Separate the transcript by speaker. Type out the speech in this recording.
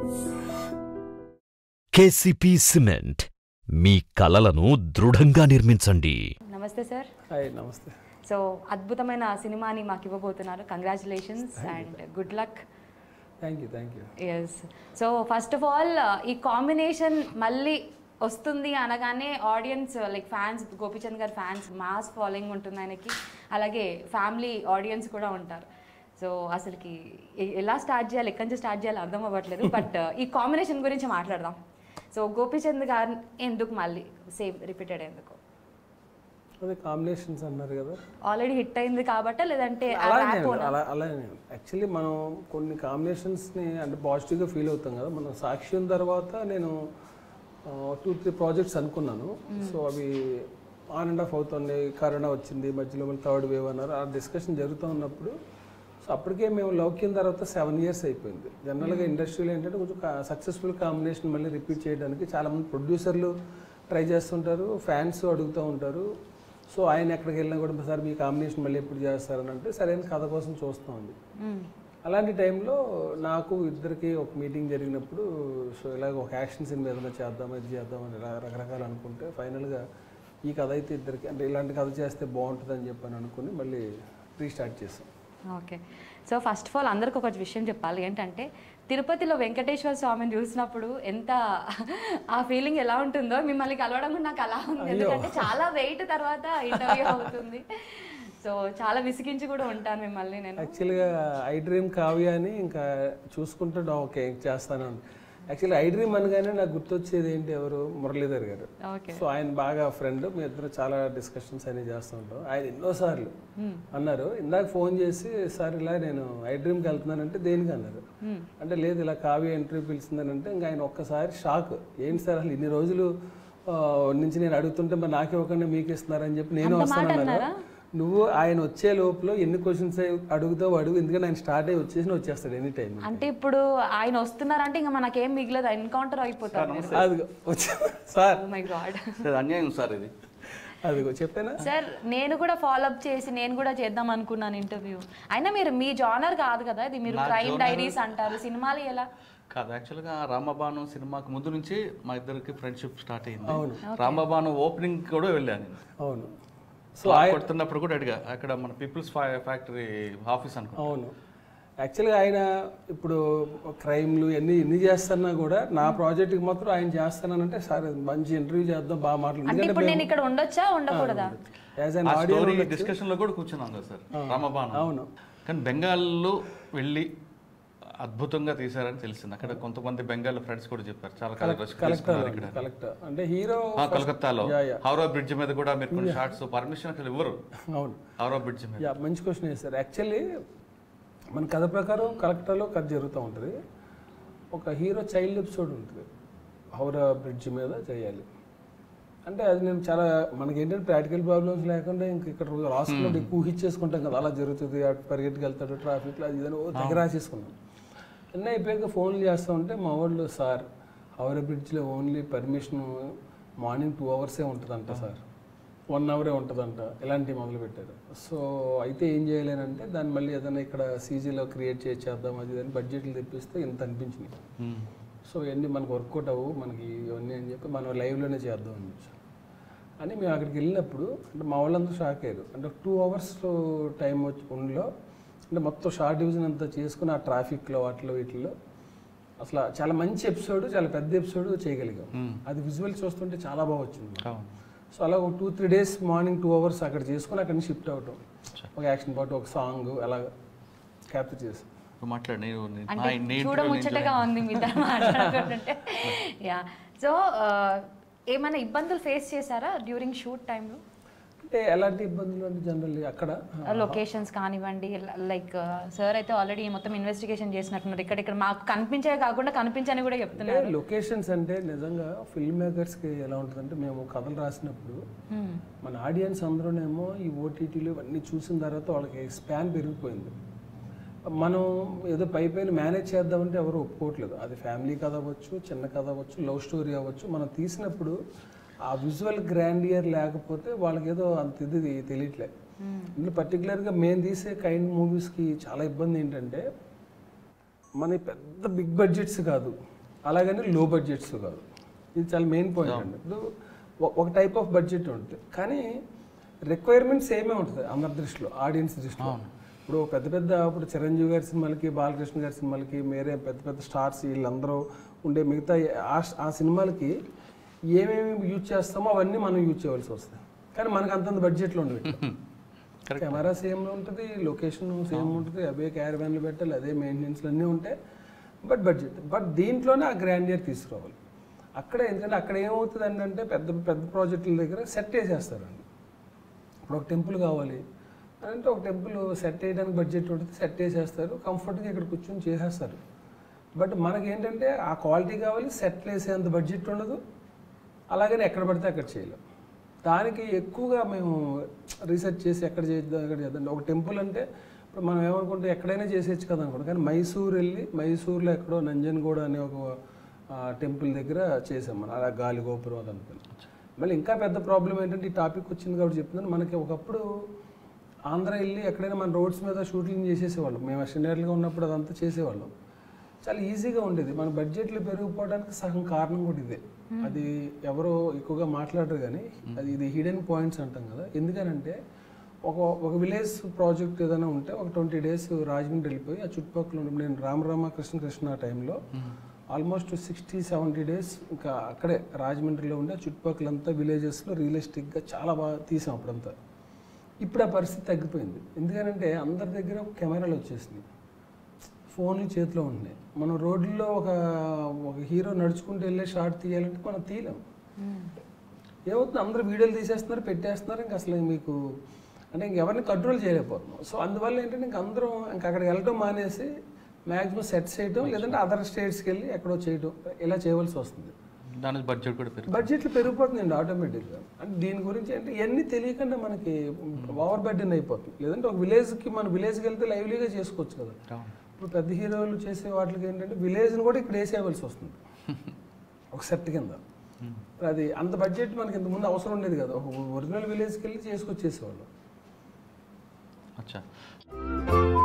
Speaker 1: KCP cement మీ కలలను దృఢంగా నిర్మించండి
Speaker 2: నమస్తే సార్
Speaker 3: హాయ్ నమస్తే
Speaker 2: సో అద్భుతమైన సినిమాని మాకు ఇవ్వబోతున్నారు congratulations and good luck
Speaker 3: thank you thank you
Speaker 2: yes so first of all ఈ కాంబినేషన్ మళ్ళీ వస్తుంది అనగానే ఆడియన్స్ లైక్ ఫ్యాన్స్ గోపిచంద్ గారి ఫ్యాన్స్ మాస్ ఫాలోయింగ్ ఉంటుంది ఆయనకి అలాగే ఫ్యామిలీ ఆడియన్స్ కూడా ఉంటారు సో అసలుకి ఎ- ఎలా స్టార్ట్ చేయాలి ఎక్కడి నుంచి స్టార్ట్ చేయాలి అర్థం అవ్వట్లేదు బట్ ఈ కాంబినేషన్ గురించి మాట్లాడదాం సో గోపిచంద్ గారు ఎందుకు మళ్ళీ సేమ్ రిపీటెడ్ ఎందుకు
Speaker 3: అదే కాంబినేషన్స్ అన్నారు కదా
Speaker 2: ఆల్రెడీ హిట్ అయింది కాబట్ట లేదంటే ఆ
Speaker 3: అలానే
Speaker 2: rap
Speaker 3: ఉంది, అలా అలానే యాక్చువల్లీ మనం కొన్ని కాంబినేషన్స్ని అంటే పాజిటివ్గా ఫీల్ అవుతాం కదా మనం సాక్ష్యం తర్వాత నేను టూ త్రీ ప్రాజెక్ట్స్ అనుకున్నాను సో అవి ఆన్ అండ్ ఆఫ్ అవుతుంది కరోనా వచ్చింది మధ్యలో మళ్ళీ థర్డ్ వేవ్ అన్నారు ఆ డిస్కషన్ జరుగుతూ ఉన్నప్పుడు సో అప్పటికే మేము లౌక్యం తర్వాత సెవెన్ ఇయర్స్ అయిపోయింది జనరల్గా ఇండస్ట్రీలో ఏంటంటే కొంచెం సక్సెస్ఫుల్ కాంబినేషన్ మళ్ళీ రిపీట్ చేయడానికి చాలామంది ప్రొడ్యూసర్లు ట్రై చేస్తుంటారు ఫ్యాన్స్ అడుగుతూ ఉంటారు సో ఆయన ఎక్కడికి వెళ్ళినా కూడా సార్ మీ కాంబినేషన్ మళ్ళీ ఎప్పుడు చేస్తారని అంటే సరైన కథ కోసం చూస్తూ ఉంది
Speaker 2: మ్మ్.
Speaker 3: అలాంటి టైంలో నాకు ఇద్దరికి ఒక మీటింగ్ జరిగినప్పుడు సో ఇలాగ ఒక యాక్షన్ సినిమా ఏదైనా చేద్దాం ఇది చేద్దాం అని ఇలా రకరకాలు అనుకుంటే ఫైనల్గా ఈ కథ అయితే ఇద్దరికి అంటే ఇలాంటి కథ చేస్తే బాగుంటుంది అని చెప్పని అనుకుని మళ్ళీ రీస్టార్ట్ చేసాం
Speaker 2: okay so first of all అందరికి ఒక విషయం చెప్పాలి ఏంటంటే తిరుపతిలో వెంకటేశ్వర స్వామిని చూసినప్పుడు ఎంత ఆ ఫీలింగ్ ఎలా ఉంటుందో మిమ్మల్ని కలవడం కూడా నాకు అలా ఉంది ఎందుకంటే చాలా వెయిట్ తర్వాత ఇంటర్వ్యూ అవుతుంది సో చాలా విసిగించి కూడా ఉంటాను మిమ్మల్ని నేను
Speaker 3: యాక్చువల్గా ఐ డ్రీమ్ కావ్య అని ఇంకా చూసుకుంటే ఓకే చేస్తాను యాక్చువల్లీ ఐ డ్రీమ్ అనగానే నాకు గుర్తొచ్చేది ఏంటి ఎవరు మురళీధర్ గారు
Speaker 2: ఓకే
Speaker 3: సో ఆయన బాగా ఫ్రెండ్ మీ ఇద్దరు చాలా డిస్కషన్స్ అనేవి చేస్తూ ఉంటాం ఆయన ఎన్నోసార్లు అన్నారు ఇందాక ఫోన్ చేసి సార్ ఇలా నేను ఐ డ్రీమ్కి వెళ్తున్నానంటే దేనికి అన్నారు అంటే లేదు ఇలా కావ్య ఇంటర్వ్యూ పిలిచిందని అంటే ఇంకా ఆయన ఒక్కసారి షాక్ ఏంటి సార్ అసలు ఇన్ని రోజులు ఆ, నుంచి నేను అడుగుతుంటే మరి నాకే ఇవ్వకుండా మీకు ఇస్తున్నారని చెప్పి నేను వస్తానన్నారు నువ్వు ఆయన వచ్చే లోపల ఎన్ని క్వశ్చన్స్ అడుగుతావు అడుగు ఎందుకంటే ఆయన స్టార్ట్ అయ్యి వచ్చేసి నువ్వు వచ్చేస్తాడు ఎనీ టైం
Speaker 2: అంటే ఇప్పుడు ఆయన వస్తున్నారంటే ఇంకా మనకేం మిగలదు ఎన్కౌంటర్ అయిపోతారు
Speaker 3: అదిగో వచ్చే సార్
Speaker 2: మై గాడ్
Speaker 4: సార్ అన్యాయం సార్ ఇది
Speaker 3: అదిగో చెప్పానా
Speaker 2: సార్ నేను కూడా ఫాలో అప్ చేసి నేను కూడా చేద్దాం అనుకున్నాను ఇంటర్వ్యూ అయినా మీరు మీ జానర్ కాదు కదా ఇది మీరు క్రైమ్ డైరీస్ అంటారు సినిమాలు ఎలా
Speaker 4: కాదు యాక్చువల్గా రామబాను సినిమాకి ముందు నుంచి మా ఇద్దరికి ఫ్రెండ్షిప్ స్టార్ట్ అయింది రామబాను ఓపెనింగ్ కూడా వెళ్ళాను నేను
Speaker 3: అవును
Speaker 4: సో కొడుతున్నప్పుడు కూడా అడిగా అక్కడ మన పీపుల్స్ ఫ్యాక్టరీ ఆఫీస్ అనుకో
Speaker 3: అవును యాక్చువల్గా ఆయన ఇప్పుడు క్రైమ్లు ఎన్ని ఎన్ని చేస్తున్నా కూడా నా ప్రాజెక్ట్కి మాత్రం ఆయన చేస్తానంటే సార్ మంచి ఇంటర్వ్యూ చేద్దాం బాగా మాట్లాడు
Speaker 2: అంటే ఇప్పుడు నేను ఇక్కడ ఉండొచ్చా ఉండకూడదా
Speaker 3: యాజ్ అన్
Speaker 4: ఆ
Speaker 3: ఆడియో
Speaker 4: స్టోరీ డిస్కషన్ లో కూడా కూర్చున్నాం కదా సార్ రామబాను
Speaker 3: అవును
Speaker 4: కానీ బెంగాల్లో వెళ్ళి అద్భుతంగా తీశారని తెలిసింది అక్కడ కొంతమంది బెంగాల్ ఫ్రెండ్స్ కూడా చెప్పారు చాలా
Speaker 3: కలెక్టర్
Speaker 4: కలెక్టర్ ఇక్కడ
Speaker 3: కలెక్టర్ అంటే హీరో
Speaker 4: ఆ, కలకత్తాలో
Speaker 3: యా, యా.
Speaker 4: హౌరా బ్రిడ్జ్ మీద కూడా మీరు కొన్ని షార్ట్స్ పర్మిషన్ అసలు ఇవ్వరు
Speaker 3: అవును
Speaker 4: హౌరా బ్రిడ్జ్ మీద
Speaker 3: యా మంచి క్వశ్చన్ వేస్తారు యాక్చువల్లీ మన కథ ప్రకారం కలెక్టర్లో కథ జరుగుతూ ఉంటుంది ఒక హీరో చైల్డ్ ఎపిసోడ్ ఉంటుంది హౌరా బ్రిడ్జ్ మీద చేయాలి అంటే అది నేను చాలా మనకి ఏంటంటే ప్రాక్టికల్ ప్రాబ్లమ్స్ లేకుండా ఇంక ఇక్కడ రాసుకుంటే ఎక్కువ ఊహించేసుకుంటాం కదా అలా జరుగుతుంది అటు పరిగెట్టుకు వెళ్తాడు ట్రాఫిక్లో అది ఇదని ఓ తెగ రాసేసుకున్నాం అన్నీ అయిపోయాక ఫోన్లు చేస్తూ ఉంటే మా వాళ్ళు సార్ హౌరా బ్రిడ్జ్లో ఓన్లీ పర్మిషన్ మార్నింగ్ టూ అవర్సే ఉంటుందంట సార్ వన్ అవరే ఉంటుందంట ఇలాంటివి మొదలు పెట్టారు సో అయితే ఏం చేయాలేనంటే దాన్ని మళ్ళీ ఏదైనా ఇక్కడ సీజీలో క్రియేట్ చేసి చేద్దాం అది అని బడ్జెట్లు తెప్పిస్తే ఇంత అనిపించింది సో ఇవన్నీ మనకు వర్కౌట్ అవ్వు మనకి ఇవన్నీ అని చెప్పి మనం లైవ్లోనే చేద్దాం అని చెప్పి అని మేము అక్కడికి వెళ్ళినప్పుడు అంటే మా వాళ్ళందరూ షాక్ అయ్యారు అంటే టూ అవర్స్ టైం వచ్చి ఉండిలో అంటే మొత్తం షార్ట్ డివిజన్ అంతా చేసుకుని ఆ ట్రాఫిక్లో వాటిలో వీటిలో అసలు చాలా మంచి ఎపిసోడ్ చాలా పెద్ద ఎపిసోడ్ చేయగలిగాం అది విజువల్ చూస్తుంటే చాలా బాగా వచ్చింది
Speaker 4: అవును
Speaker 3: సో అలా ఒక two three days morning two hours అక్కడ చేసుకుని అక్కడి నుంచి షిఫ్ట్ అవటం ఒక యాక్షన్ పాటు ఒక సాంగ్ అలా క్యాప్చర్ చేసి
Speaker 4: నువ్వు మాట్లాడు నేను నేను-
Speaker 2: అంటే
Speaker 4: నా- నేను
Speaker 2: చూడ
Speaker 4: interview
Speaker 2: ముచ్చటగా ఉంది మీ ఇద్దరు మాట్లాడుకుంటుంటే యా సో ఏమైనా ఇబ్బందులు ఫేస్ చేశారా డ్యూరింగ్ షూట్ టైంలో
Speaker 3: అంటే ఎలాంటి ఇబ్బందులు అంటే జనరల్లీ అక్కడ
Speaker 2: లొకేషన్స్ కానివ్వండి లైక్ సార్ అయితే ఆల్రెడీ మొత్తం ఇన్వెస్టిగేషన్ చేసినట్టున్నారు ఇక్కడ ఇక్కడ మాకు కనిపించే కాకుండా కనిపించని కూడా చెప్తున్నారు
Speaker 3: లొకేషన్స్ అంటే నిజంగా ఫిల్మ్ మేకర్స్కి ఎలా ఉంటుందంటే మేము కథలు రాసినప్పుడు
Speaker 2: Hmm.
Speaker 3: మన ఆడియన్స్ అందరూనేమో ఈ ఓటీటీలు ఇవన్నీ చూసిన తర్వాత వాళ్ళకి స్పాన్ పెరిగిపోయింది మనం ఏదో పై పైన మేనేజ్ చేద్దామంటే ఎవరు ఒప్పుకోవట్లేదు అది ఫ్యామిలీ కథ అవ్వచ్చు చిన్న కథ అవ్వచ్చు లవ్ స్టోరీ అవ్వచ్చు మనం తీసినప్పుడు ఆ విజువల్ గ్రాండియర్ లేకపోతే వాళ్ళకి ఏదో అంత ఇది తెలియట్లే ఇందులో పర్టికులర్గా మేము తీసే కైండ్ మూవీస్కి చాలా ఇబ్బంది ఏంటంటే మన పెద్ద బిగ్ బడ్జెట్స్ కాదు అలాగని లో బడ్జెట్స్ కాదు ఇది చాలా మెయిన్ పాయింట్ అండి ఇప్పుడు ఒ- ఒక టైప్ ఆఫ్ బడ్జెట్ ఉంటుంది కానీ రిక్వైర్మెంట్ సేమే ఉంటుంది అందరి దృష్టిలో ఆడియన్స్ దృష్టిలో ఇప్పుడు పెద్ద పెద్ద ఇప్పుడు చిరంజీవి గారి సినిమాలకి బాలకృష్ణ గారి సినిమాలకి మేరే పెద్ద పెద్ద స్టార్స్ వీళ్ళందరూ ఉండే మిగతా ఆ- ఆ సినిమాలకి ఏమేమి యూజ్ చేస్తామో అవన్నీ మనం యూజ్ చేయవలసి వస్తుంది కానీ మనకు అంతంత బడ్జెట్లో ఉండవు ఇక్కడ.
Speaker 4: Correct.
Speaker 3: కెమెరా సేమ్ ఉంటుంది లొకేషన్ సేమ్ ఉంటుంది అవే క్యారవాన్లు పెట్టాలి అదే మెయింటెనెన్స్లు అన్నీ ఉంటాయి బట్ బడ్జెట్ బట్ దీంట్లోనే ఆ గ్రాండియర్ తీసుకురావాలి అక్కడ ఎందుకంటే అక్కడ ఏమవుతుంది అంటే పెద్ద పెద్ద ప్రాజెక్టుల దగ్గర సెట్ వేసేస్తారండి ఇప్పుడు ఒక టెంపుల్ కావాలి అని అంటే ఒక టెంపుల్ సెట్ వేయడానికి బడ్జెట్ ఉంటుంది సెట్ వేసేస్తారు కంఫర్ట్గా ఇక్కడ కూర్చొని చేసేస్తారు బట్ మనకి ఏంటంటే ఆ క్వాలిటీ కావాలి సెట్ వేసేంత బడ్జెట్ ఉండదు అలాగని ఎక్కడ పడితే అక్కడ చేయలేం దానికి ఎక్కువగా మేము రీసెర్చ్ చేసి ఎక్కడ చేద్దాం ఎక్కడ చేద్దాం ఒక టెంపుల్ అంటే ఇప్పుడు మనం ఏమనుకుంటే ఎక్కడైనా చేసేయచ్చు కదా అనుకుంటాం కానీ మైసూర్ వెళ్ళి మైసూర్లో ఎక్కడో నంజన్గూడ అనే ఒక టెంపుల్ దగ్గర చేసాం మనం అలా గాలి గోపురం అదంతా మళ్ళీ ఇంకా పెద్ద ప్రాబ్లం ఏంటంటే ఈ టాపిక్ వచ్చింది కాబట్టి చెప్తున్నాను మనకి ఒకప్పుడు ఆంధ్ర వెళ్ళి ఎక్కడైనా మన రోడ్స్ మీద షూటింగ్ చేసేసేవాళ్ళం మేము అసిస్టెంట్గా ఉన్నప్పుడు అదంతా చేసేవాళ్ళం చాలా ఈజీగా ఉండేది మన బడ్జెట్లు పెరిగిపోవడానికి సగం కారణం కూడా ఇదే అది ఎవరో ఎక్కువగా మాట్లాడరు కానీ అది ఇది హిడెన్ పాయింట్స్ అంటాం కదా ఎందుకనంటే ఒక ఒక విలేజ్ ప్రాజెక్ట్ ఏదైనా ఉంటే ఒక ట్వంటీ డేస్ రాజమండ్రి వెళ్ళిపోయి ఆ చుట్టుపక్కల ఉన్న నేను రామరామ కృష్ణ కృష్ణ టైంలో ఆల్మోస్ట్ సిక్స్టీ సెవెంటీ డేస్ ఇంకా అక్కడే రాజమండ్రిలో ఉండే ఆ చుట్టుపక్కలంతా విలేజెస్లో రియలిస్టిక్గా చాలా బాగా తీసాం అప్పుడంతా ఇప్పుడు ఆ పరిస్థితి తగ్గిపోయింది ఎందుకనంటే అందరి దగ్గర కెమెరాలు వచ్చేసినాయి ఫోన్లు చేతిలో ఉంటున్నాయి మనం రోడ్లలో ఒక ఒక హీరో నడుచుకుంటూ వెళ్ళే షార్ట్ తీయాలంటే మనం తీయలేం ఏమవుతుంది అందరూ వీడియోలు తీసేస్తున్నారు పెట్టేస్తున్నారు ఇంకా అసలు మీకు అంటే ఇంకెవరిని కంట్రోల్ చేయలేకపోతున్నాం సో అందువల్ల ఏంటంటే ఇంక అందరూ ఇంక అక్కడికి వెళ్ళటం మానేసి మ్యాక్సిమం సెట్స్ చేయటం లేదంటే అదర్ స్టేట్స్కి వెళ్ళి ఎక్కడో చేయటం ఇలా చేయవలసి వస్తుంది
Speaker 4: దాని బడ్జెట్ కూడా పెరుగుతుంది
Speaker 3: బడ్జెట్లు పెరిగిపోతుందండి ఆటోమేటిక్గా అంటే దీని గురించి అంటే ఇవన్నీ తెలియకుండా మనకి ఓవర్ బర్డెన్ అయిపోతుంది లేదంటే ఒక విలేజ్కి మన విలేజ్కి వెళ్తే లైవ్లీగా చేసుకోవచ్చు కదా
Speaker 4: అవును.
Speaker 3: ఇప్పుడు పెద్ద హీరోలు చేసే వాటికి ఏంటంటే విలేజ్ని కూడా ఇక్కడ వేసేయవలసి వస్తుంది ఒక సెట్ కింద అది అంత బడ్జెట్ మనకి ఇంతకుముందు అవసరం ఉండేది కదా ఒక ఒరిజినల్ విలేజ్కి వెళ్ళి చేసుకొచ్చేసేవాళ్ళు
Speaker 4: అచ్చా